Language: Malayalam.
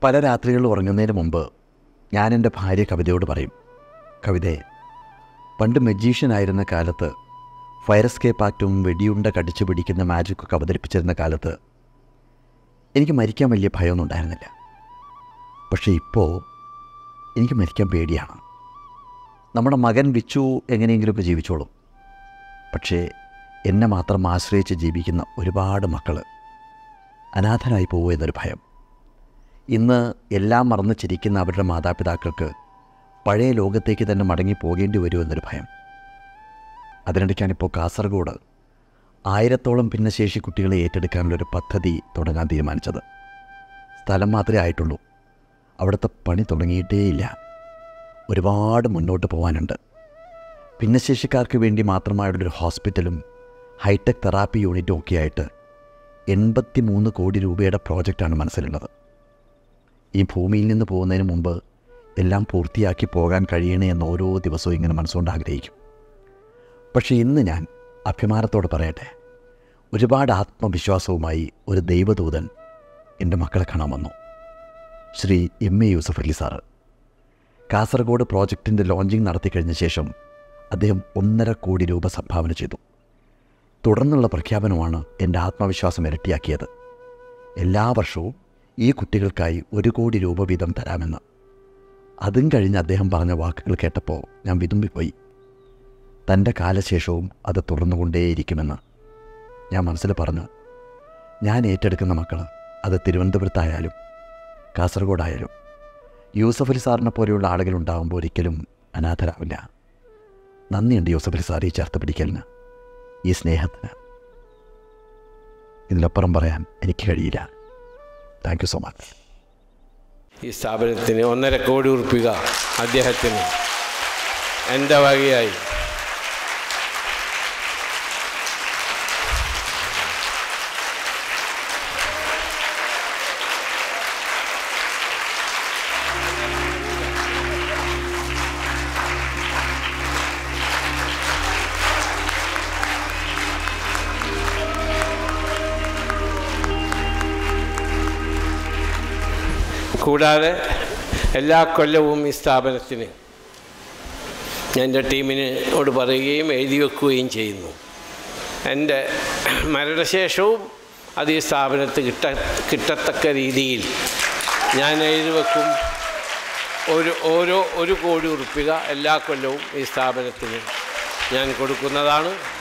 പല രാത്രികളിൽ ഉറങ്ങുന്നതിന് മുമ്പ് ഞാൻ എൻ്റെ ഭാര്യ കവിതയോട് പറയും കവിതയെ പണ്ട് മജീഷ്യനായിരുന്ന കാലത്ത് ഫയർ എസ്കേപ്പ് ആക്റ്റും വെടിയുണ്ട കടിച്ചു പിടിക്കുന്ന മാജിക്കൊക്കെ അവതരിപ്പിച്ചിരുന്ന കാലത്ത് എനിക്ക് മരിക്കാൻ വലിയ ഭയമൊന്നും ഉണ്ടായിരുന്നില്ല പക്ഷേ ഇപ്പോൾ എനിക്ക് മരിക്കാൻ പേടിയാണ് നമ്മുടെ മകൻ വിച്ചു എങ്ങനെയെങ്കിലുമൊക്കെ ജീവിച്ചോളും പക്ഷേ എന്നെ മാത്രം ആശ്രയിച്ച് ജീവിക്കുന്ന ഒരുപാട് മക്കൾ അനാഥരായി പോകുമോ എന്നൊരു ഭയം ഇന്ന് എല്ലാം മറന്ന് ചിരിക്കുന്ന അവരുടെ മാതാപിതാക്കൾക്ക് പഴയ ലോകത്തേക്ക് തന്നെ മടങ്ങി പോകേണ്ടി വരുമെന്നൊരു ഭയം അതിനിടയ്ക്കാണിപ്പോൾ കാസർഗോഡ് ആയിരത്തോളം ഭിന്നശേഷി കുട്ടികളെ ഏറ്റെടുക്കാനുള്ളൊരു പദ്ധതി തുടങ്ങാൻ തീരുമാനിച്ചത് സ്ഥലം മാത്രമേ ആയിട്ടുള്ളൂ അവിടുത്തെ പണി തുടങ്ങിയിട്ടേയില്ല ഒരുപാട് മുന്നോട്ട് പോകാനുണ്ട് ഭിന്നശേഷിക്കാർക്ക് വേണ്ടി മാത്രമായുള്ളൊരു ഹോസ്പിറ്റലും ഹൈടെക് തെറാപ്പി യൂണിറ്റും ഒക്കെ ആയിട്ട് എൺപത്തി മൂന്ന് കോടി രൂപയുടെ പ്രോജക്റ്റാണ് മനസ്സിലുള്ളത് ഈ ഭൂമിയിൽ നിന്ന് പോകുന്നതിന് മുമ്പ് എല്ലാം പൂർത്തിയാക്കി പോകാൻ കഴിയണേ എന്ന് ഓരോ ദിവസവും ഇങ്ങനെ മനസ്സുകൊണ്ട് ആഗ്രഹിക്കും പക്ഷേ ഇന്ന് ഞാൻ അഭിമാനത്തോടെ പറയട്ടെ ഒരുപാട് ആത്മവിശ്വാസവുമായി ഒരു ദൈവദൂതൻ എൻ്റെ മക്കളെ കാണാൻ വന്നു Shri M A Yusuf Ali sir Kasaragod പ്രോജക്റ്റിൻ്റെ ലോഞ്ചിങ് നടത്തി കഴിഞ്ഞ ശേഷം അദ്ദേഹം ഒന്നര കോടി രൂപ സംഭാവന ചെയ്തു തുടർന്നുള്ള പ്രഖ്യാപനമാണ് എൻ്റെ ആത്മവിശ്വാസം ഇരട്ടിയാക്കിയത് എല്ലാ വർഷവും ഈ കുട്ടികൾക്കായി ഒരു കോടി രൂപ വീതം തരാമെന്ന് അതും കഴിഞ്ഞ് അദ്ദേഹം പറഞ്ഞ വാക്കുകൾ കേട്ടപ്പോൾ ഞാൻ വിതുമ്പിപ്പോയി തൻ്റെ കാലശേഷവും അത് തുടർന്നുകൊണ്ടേയിരിക്കുമെന്ന് ഞാൻ മനസ്സിൽ പറഞ്ഞു ഞാൻ ഏറ്റെടുക്കുന്ന മക്കൾ അത് തിരുവനന്തപുരത്തായാലും കാസർഗോഡായാലും യൂസഫ് അലി സാറിനെ പോലെയുള്ള ആളുകൾ ഉണ്ടാകുമ്പോൾ ഒരിക്കലും അനാഥരാവില്ല നന്ദിയുണ്ട് യൂസഫ് അലി സാർ ഈ ചേർത്ത് പിടിക്കലിന് ഈ സ്നേഹത്തിന് ഇതിലപ്പുറം പറയാൻ എനിക്ക് കഴിയില്ല താങ്ക് യു സോ മച്ച് ഈ സ്ഥാപനത്തിന് ഒന്നര കോടി ഉറുപ്പിക അദ്ദേഹത്തിന് എൻ്റെ വകയായി കൂടാതെ എല്ലാ കൊല്ലവും ഈ സ്ഥാപനത്തിന് ഞാൻ എൻ്റെ ടീമിനോട് പറയുകയും എഴുതി വെക്കുകയും ചെയ്യുന്നു എൻ്റെ മരണശേഷവും അത് ഈ സ്ഥാപനത്തിൽ കിട്ട കിട്ടത്തക്ക രീതിയിൽ ഞാൻ എഴുതി വെക്കും ഒരു ഓരോ ഒരു കോടി ഉറുപ്പിക എല്ലാ കൊല്ലവും ഈ സ്ഥാപനത്തിന് ഞാൻ കൊടുക്കുന്നതാണ്